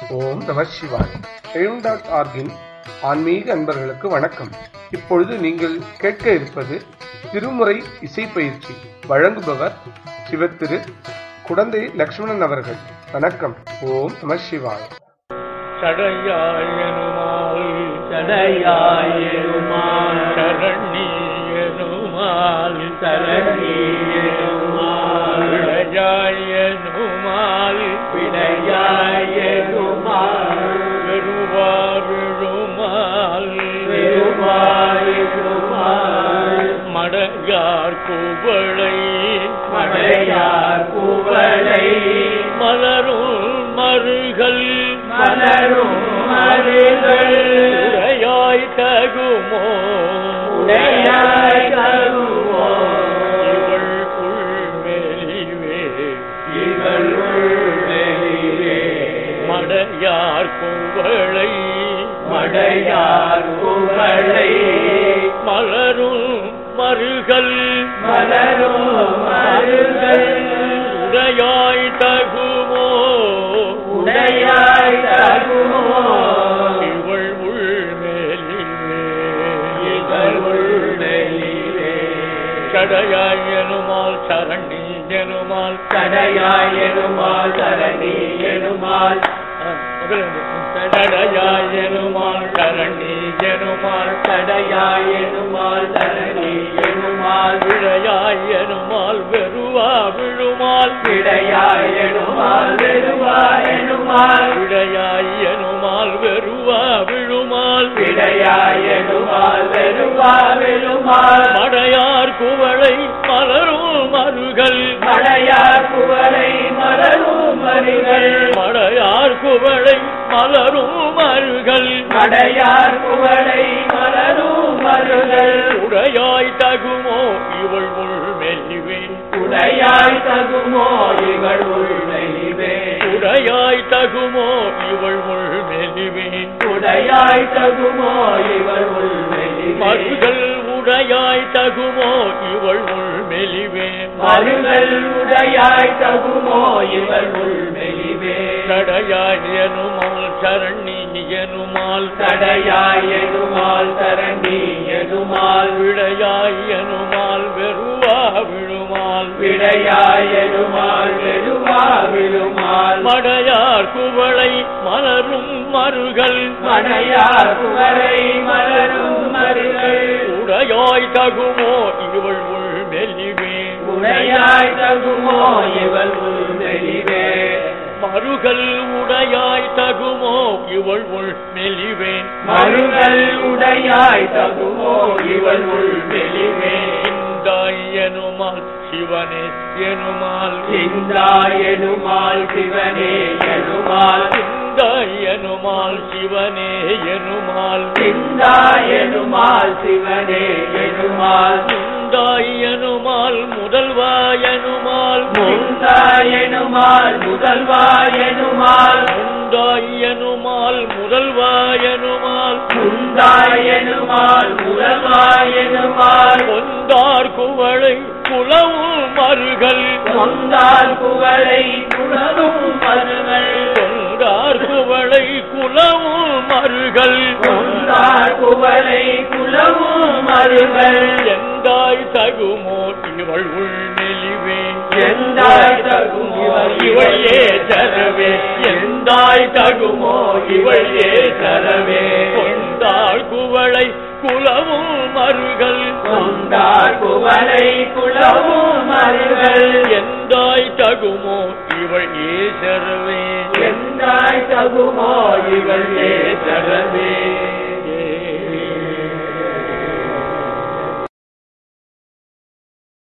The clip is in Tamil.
ஓம் நம சிவாய் எழும் டாட் ஆர்கின் ஆன்மீக அன்பர்களுக்கு வணக்கம் இப்பொழுது நீங்கள் கேட்க இருப்பது திருமுறை இசை பயிற்சி வழங்குபவர் சிவத்திரு குடந்தை லக்ஷ்மணன் அவர்கள் வணக்கம் ஓம் நம சிவாய் சடையாயனுமால் சடையாயனுமால் சரணியனுமால் சரணியனுமால் விடையாயனுமால் விடையாயனுமால் பெருவாருமால் பெருமாளுமால் மடையார் குவளை மடையார் குவளை மலரும் மருகள் மலரும் மருகள் உடையாய் தகுமோ உடையாய் தருவோ இவள் உள்மெலிவே இவள் உள்வெளிவே மடையார் குவளை மடையார் குவளை மலரும் மருகள் மலரும் மருகள் உடையாய் தகுமோ உடையாய் தருவோ இவள் உள்மெலிவே இவள் உள்வெளிவே சடையாய் எனுமால் சரணி எனுமால் சடையாய் எனுமால் சரணி எனுமால் சடையாய் எனுமால் சரணி எனுமால் சடையாய் எனுமால் சரணி எனுமால் விழையாய் எனுமால் வெறுவா விழுமால் விடையாய் எனுமால் வெறுவா எனுமால் விழையாய் எனுமால் வெறுவா விழுமால் விடையாய் எனுமால் வெறுவா வெறுமால் மடையார் குவளை மலரும் மருகள் மடையார் குவளை மலரும் மருகள் மடையார் குவளை மலரும் மருகள் மடையார் குவளை மலரும் மருகள் உடையாய் தகுமோ இவள் உள் மெல்லிவே உடையாய் தகுமோ இவள் உள்வெளிவே உடையாய் தகுமோ இவள் உள் மெல்லிவே உடையாய் தகுமோ இவள் உள்வெளிவே மருகள் உடையாய் தகுமோ இவள் உள் மெலிவே மருகள் உடையாய் தகுமோ இவள் உள்வெளிவே சடையாய் எனுமால் சரணி எனுமால் தடையாய் எனுமால் தரணி எனுமால் விடையாய் எனுமால் வெறுவா விழுமால் விடையாய் எனுமால் வெறுவா விழுமால் மடையார் குவளை மலரும் மருகள் மடையார் குவரை மலரும் மருகள் உடையாய் தகுமோ இவள் உள் மெல்லிவே உடையாய் தகுமோ இவள் உள்வெளிவே மருகள் உடையாய் தகுமோ இவள் உள் மெலிவே மருகள் உடையாய் தகுமோ இவள் உள்வெளிவே இந்தாய் எனுமால் சிவனே எனுமால் சிந்தாய் எனுமால் சிவனே எனுமால் இந்தாய் எனுமால் சிவனே எனுமால் சிந்தாய் எனுமால் சிவனே எனுமால் இந்தாய் எனுமால் முதல்வா எனுமால் முந்தாய் எனுமால் முதல்வா எனுமால் முந்தாய் எனுமால் முதல்வா எனுமால் முந்தாய் எனுமால் முதல்வா எனுமால் கொந்தார் குவளை குலவும் மருகள் கொந்தால் புகழை குணரும் மருகள் கொண்டார் குவளை குலவும் மருகள் கொந்தார் புகழை குலவும் மருகள் எந்தாய் தகுமோ இவள் உள் மெலிவே எந்தாய் தகுமோ இவள் ஏ தரவே எந்தாய் தகுமோ இவள் ஏ தரவே கொண்டாள் குவளை குலவும் மருகள் கொண்டார் புகழை குலவும் மருகள் எந்தாய் தகுமோ இவள் ஏ தரவே எந்தாய் தகுமோ இவள் ஏற்றவே